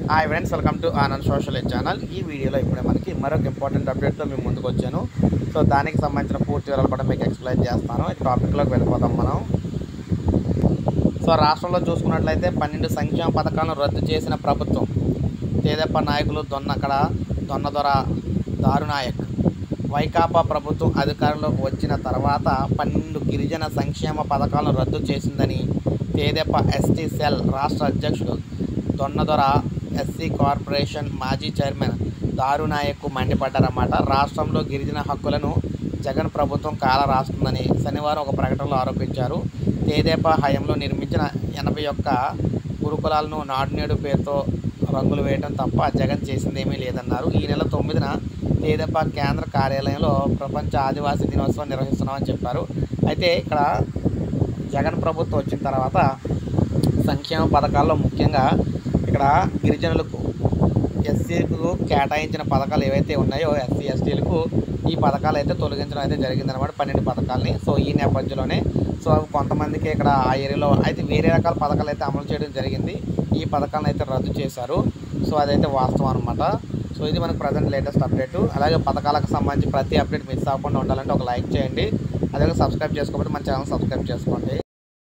hi friends welcome to Anand social channel ఈ వీడియోలో ఇప్పుడే మనకి మరొక ఇంపార్టెంట్ అప్డేట్తో మేము ముందుకు వచ్చాను సో దానికి సంబంధించిన పూర్తి వివరాలు కూడా మీకు ఎక్స్ప్లెయిన్ చేస్తాను ఈ టాపిక్లోకి వెళ్ళిపోతాం మనం సో రాష్ట్రంలో చూసుకున్నట్లయితే పన్నెండు సంక్షేమ పథకాలను రద్దు చేసిన ప్రభుత్వం తేదప్ప నాయకులు దొన్నకడ దొన్నదొర దారునాయక్ వైకాపా ప్రభుత్వం అధికారంలోకి వచ్చిన తర్వాత పన్నెండు గిరిజన సంక్షేమ పథకాలను రద్దు చేసిందని తేదెప్ప ఎస్టీ సెల్ రాష్ట్ర అధ్యక్షుడు దొన్నదొర ఎస్సీ కార్పొరేషన్ మాజీ చైర్మన్ దారునాయక్ మండిపడ్డారన్నమాట రాష్ట్రంలో గిరిజన హక్కులను జగన్ ప్రభుత్వం కాల రాస్తుందని శనివారం ఒక ప్రకటనలో ఆరోపించారు తేదేపా హయాంలో నిర్మించిన ఎనభై ఒక్క గురుకులాలను నాడు నేడు పేరుతో రంగులు వేయడం తప్ప జగన్ చేసిందేమీ లేదన్నారు ఈ నెల తొమ్మిదిన తేదేపా కేంద్ర కార్యాలయంలో ప్రపంచ ఆదివాసీ దినోత్సవం నిర్వహిస్తున్నామని చెప్పారు అయితే ఇక్కడ జగన్ ప్రభుత్వం వచ్చిన తర్వాత సంక్షేమ పథకాల్లో ముఖ్యంగా ఇక్కడ గిరిజనులకు ఎస్సీలకు కేటాయించిన పథకాలు ఏవైతే ఉన్నాయో ఎస్సీ ఎస్టీలకు ఈ పథకాలు అయితే తొలగించడం అయితే జరిగిందనమాట పన్నెండు పథకాలని సో ఈ నేపథ్యంలోనే సో కొంతమందికి ఇక్కడ ఆ ఏరియాలో అయితే వేరే రకాల పథకాలు అయితే అమలు చేయడం జరిగింది ఈ పథకాలను అయితే రద్దు చేశారు సో అదైతే వాస్తవం అనమాట సో ఇది మనకు ప్రజెంట్ లేటెస్ట్ అప్డేట్ అలాగే పథకాలకు సంబంధించి ప్రతి అప్డేట్ మిస్ అవ్వకుండా ఉండాలంటే ఒక లైక్ చేయండి అదే సబ్స్క్రైబ్ చేసుకోకపోతే మన ఛానల్ సబ్స్క్రైబ్ చేసుకోండి